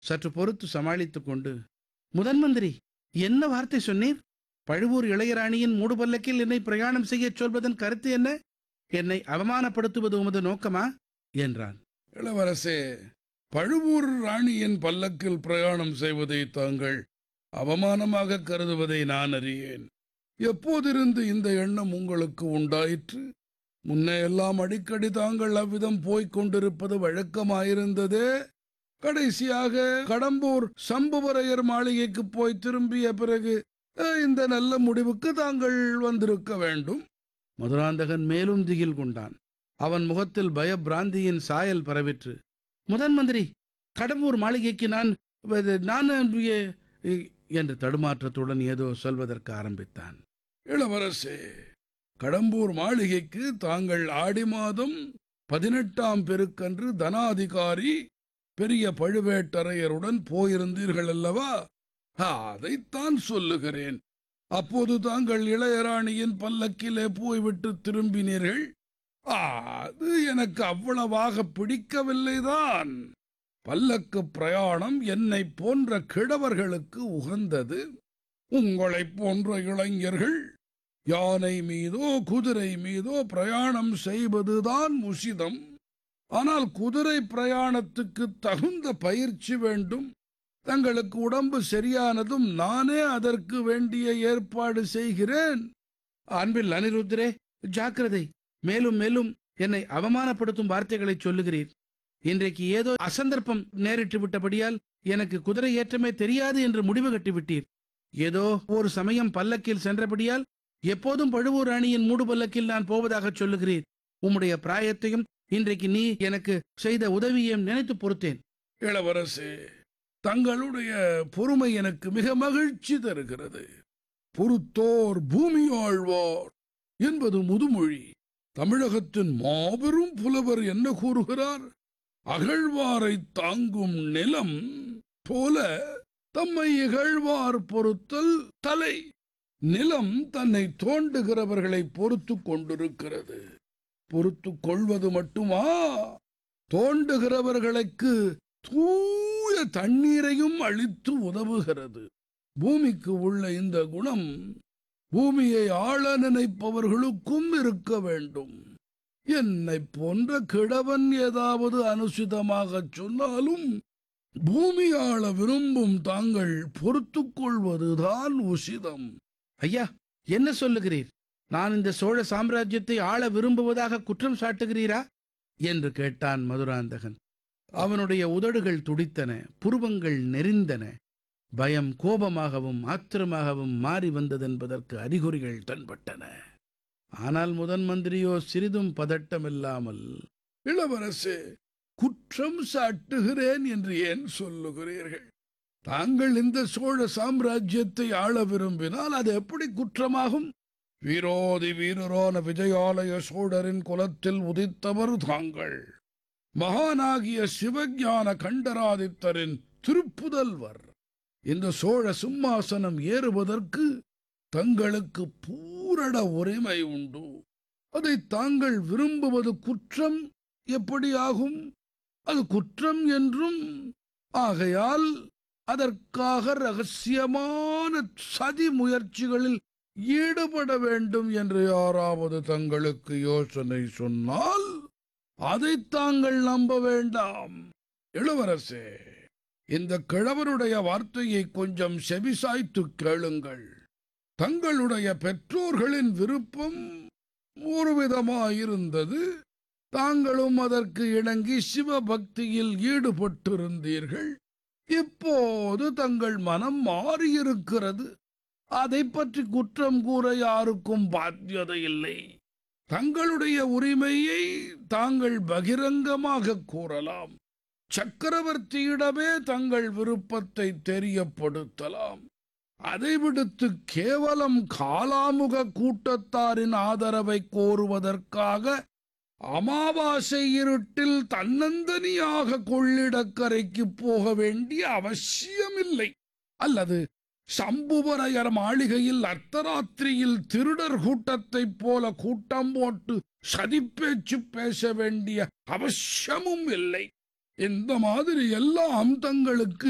சற்று பொறுத்து சமாளித்துக் கொண்டு முதன் மந்திரி என்ன வார்த்தை சொன்னீர் பழுவூர் இளையராணியின் மூடுபல்லக்கில் என்னை பிரயாணம் செய்யச் சொல்வதன் கருத்து என்ன என்னை அவமானப்படுத்துவது உமது நோக்கமா என்றான் இளவரசே பழுவூர் ராணியின் பல்லக்கில் பிரயாணம் செய்வதை தாங்கள் அவமானமாக கருதுவதை நான் அறியேன் எப்போதிருந்து இந்த எண்ணம் உங்களுக்கு உண்டாயிற்று முன்னே எல்லாம் அடிக்கடி தாங்கள் அவ்விதம் போய்க் கொண்டிருப்பது வழக்கமாயிருந்ததே கடைசியாக கடம்பூர் சம்புவரையர் மாளிகைக்கு போய் திரும்பிய பிறகு அஹ், இந்த நல்ல முடிவுக்கு தாங்கள் வந்திருக்க வேண்டும் மதுராந்தகன் மேலும் திகில் கொண்டான் அவன் முகத்தில் பயபிராந்தியின் சாயல் பரவிற்று முதன் மந்திரி கடம்பூர் மாளிகைக்கு நான் வ- நான் எ- எ- என்று தடுமாற்றத்துடன் ஏதோ சொல்வதற்கு ஆரம்பித்தான் இளவரசே கடம்பூர் மாளிகைக்கு தாங்கள் ஆடி மாதம் பதினெட்டாம் பெருக்கன்று தனாதிகாரி பெரிய பழுவேட்டரையருடன் போயிருந்தீர்கள் அல்லவா ஆ, அதைத்தான் சொல்லுகிறேன் அப்போது தாங்கள் இளையராணியின் பல்லக்கிலே போய்விட்டு திரும்பினீர்கள் ஆ, அது எனக்கு அவ்வளவாக பிடிக்கவில்லைதான் பல்லக்கு பிரயாணம் என்னை போன்ற கிழவர்களுக்கு உகந்தது உங்களைப் போன்ற இளைஞர்கள் யானை மீதோ குதிரை மீதோ பிரயாணம் செய்வதுதான் உசிதம் ஆனால் குதிரை பிரயாணத்துக்கு தகுந்த பயிற்சி வேண்டும் தங்களுக்கு உடம்பு சரியானதும் நானே அதற்கு வேண்டிய ஏற்பாடு செய்கிறேன் அன்பில் அனிருத்தரே ஜாக்கிரதை மேலும் மேலும் என்னை அவமானப்படுத்தும் வார்த்தைகளை சொல்லுகிறீர் இன்றைக்கு ஏதோ அசந்தர்ப்பம் நேரிட்டு விட்டபடியால் எனக்கு குதிரை ஏற்றமே தெரியாது என்று முடிவு கட்டிவிட்டீர் ஏதோ ஒரு சமயம் பல்லக்கில் சென்றபடியால் எப்போதும் பழுவூர் ராணியின் மூடு பல்லக்கில் நான் போவதாக சொல்லுகிறீர் உம்முடைய பிராயத்தையும் இன்றைக்கு நீ எனக்கு செய்த உதவியையும் நினைத்து பொறுத்தேன் இளவரசே தங்களுடைய பொறுமை எனக்கு மிக மகிழ்ச்சி தருகிறது பொறுத்தோர் பூமி ஆழ்வார் என்பது முதுமொழி தமிழகத்தின் மாபெரும் புலவர் என்ன கூறுகிறார் அகழ்வாரை தாங்கும் நிலம் போல தம்மை இகழ்வார் பொறுத்தல் தலை நிலம் தன்னை தோண்டுகிறவர்களை பொறுத்து கொண்டிருக்கிறது பொறுத்து கொள்வது மட்டுமா தோண்டுகிறவர்களுக்கு தூய தண்ணீரையும் அளித்து உதவுகிறது பூமிக்கு உள்ள இந்த குணம் பூமியை ஆள நினைப்பவர்களுக்கும் இருக்க வேண்டும் என்னை போன்ற கிழவன் ஏதாவது அனுசிதமாகச் சொன்னாலும் பூமி ஆள விரும்பும் தாங்கள் பொறுத்துக் கொள்வதுதான் உசிதம் ஐயா என்ன சொல்லுகிறீர் நான் இந்த சோழ சாம்ராஜ்யத்தை ஆள விரும்புவதாக குற்றம் சாட்டுகிறீரா என்று கேட்டான் மதுராந்தகன் அவனுடைய உதடுகள் துடித்தன புருவங்கள் நெறிந்தன பயம் கோபமாகவும் ஆத்திரமாகவும் மாறி வந்ததென்பதற்கு அறிகுறிகள் தென்பட்டன ஆனால் முதன் மந்திரியோ சிறிதும் பதட்டமில்லாமல் இளவரசே குற்றம் சாட்டுகிறேன் என்று ஏன் சொல்லுகிறீர்கள் தாங்கள் இந்த சோழ சாம்ராஜ்யத்தை ஆள விரும்பினால் அது எப்படி குற்றமாகும் வீரோதி வீரரான விஜயாலய சோழரின் குலத்தில் உதித்தவர் தாங்கள் மகானாகிய சிவஞான கண்டராதித்தரின் திருப்புதல்வர் இந்த சோழ சிம்மாசனம் ஏறுவதற்கு தங்களுக்கு பூரண உரிமை உண்டு அதை தாங்கள் விரும்புவது குற்றம் எப்படி ஆகும் அது குற்றம் என்றும் ஆகையால் அதற்காக ரகசியமான சதி முயற்சிகளில் ஈடுபட வேண்டும் என்று யாராவது தங்களுக்கு யோசனை சொன்னால் அதை தாங்கள் நம்ப வேண்டாம் இளவரசே இந்த கிழவருடைய வார்த்தையை கொஞ்சம் செவிசாய்த்து கேளுங்கள் தங்களுடைய பெற்றோர்களின் விருப்பம் ஒரு விதமாயிருந்தது தாங்களும் அதற்கு இணங்கி சிவபக்தியில் ஈடுபட்டிருந்தீர்கள் இப்போது தங்கள் மனம் மாறியிருக்கிறது அதை பற்றி குற்றம் கூற யாருக்கும் பாத்தியதை இல்லை தங்களுடைய உரிமையை தாங்கள் பகிரங்கமாக கூறலாம் சக்கரவர்த்தியிடமே தங்கள் விருப்பத்தை தெரியப்படுத்தலாம் அதை விடுத்து கேவலம் காலாமுக கூட்டத்தாரின் ஆதரவை கோருவதற்காக அமாவாசை இருட்டில் தன்னந்தனியாக கொள்ளிடக்கரைக்கு போக வேண்டிய அவசியமில்லை அல்லது சம்புவரையர் மாளிகையில் அர்த்தராத்திரியில் திருடர் கூட்டத்தைப் போல கூட்டம் போட்டு சதிப்பேச்சு பேச வேண்டிய அவசியமும் இல்லை இந்த மாதிரி எல்லாம் தங்களுக்கு